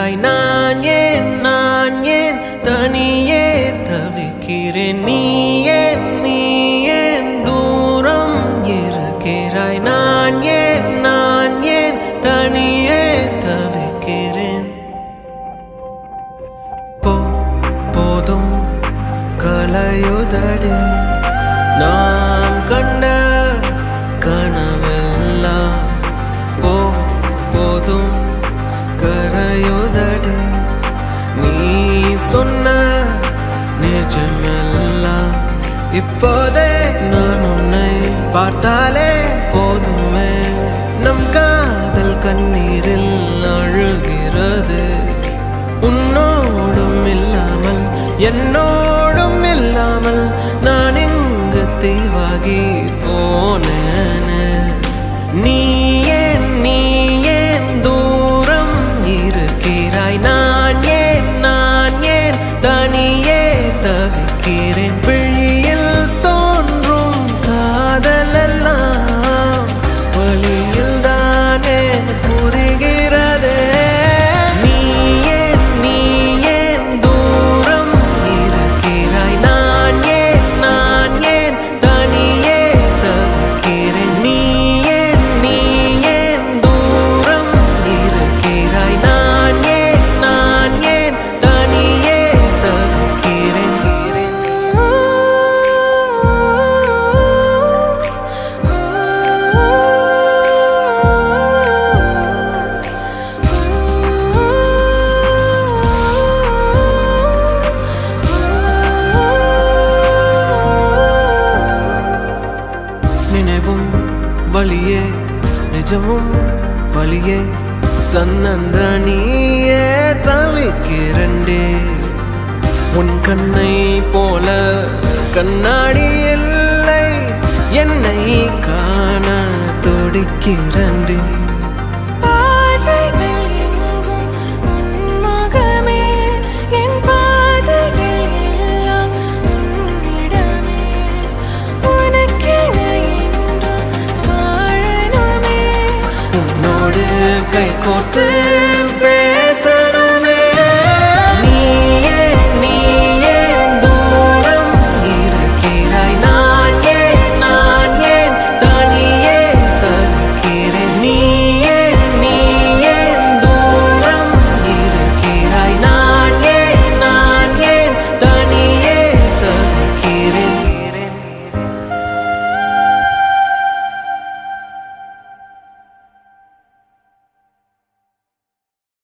இருக்கிறாய் நான் ஏன் நான் ஏன் தனியே தவிக்கிறேன் நீ ஏன் நீ ஏன் தூரம் இருக்கிறாய் நான் ஏன் நான் ஏன் தனியே தவிக்கிறேன் போ போதும் கலையுதடி நாம் கண்ட கனவெல்லாம் போ போதும் கரையுதடி நீ சொன்ன நிஜமெல்லாம் இப்போதே நான் உன்னை பார்த்தாலே போதுமே நம் காதல் கண்ணீரில் அழுகிறது உன்னோடும் இல்லாமல் என்னோடும் இல்லாமல் நான் இங்கு தீவாகி போனேனே நீ ஏன் நீ ஏன் தூரம் இருக்கிறாய் நான் ஏன் நான் ஏன் தனியே தவிக்கிறேன் விழியில் தோன்றும் காதலெல்லாம் வழியில் தானே புரிகிறதே நீ ஏன் நீ ஏன் தூரம் இருக்கிறாய் நான் ஏன் நான் ஏன் தனியே தவிக்கிறேன் நீ ஏன் நீ ஏன் தூரம் இருக்கிறாய் நான் ஏன் நான் ஏன் தனியே நினைவும் வழியே நிஜமும் வழியே தன்னந்த நீயே தவிக்கிறண்டே உன் கண்ணை போல கண்ணாடி இல்லை என்னை காண துடிக்கிறண்டே பார்வைகள் எங்கும் உன் முகமே என் பாதைகள் எல்லாம் உன்னிடமே உனக்கென என்றும் வாழணுமே உன்னோடு கை கோர்த்து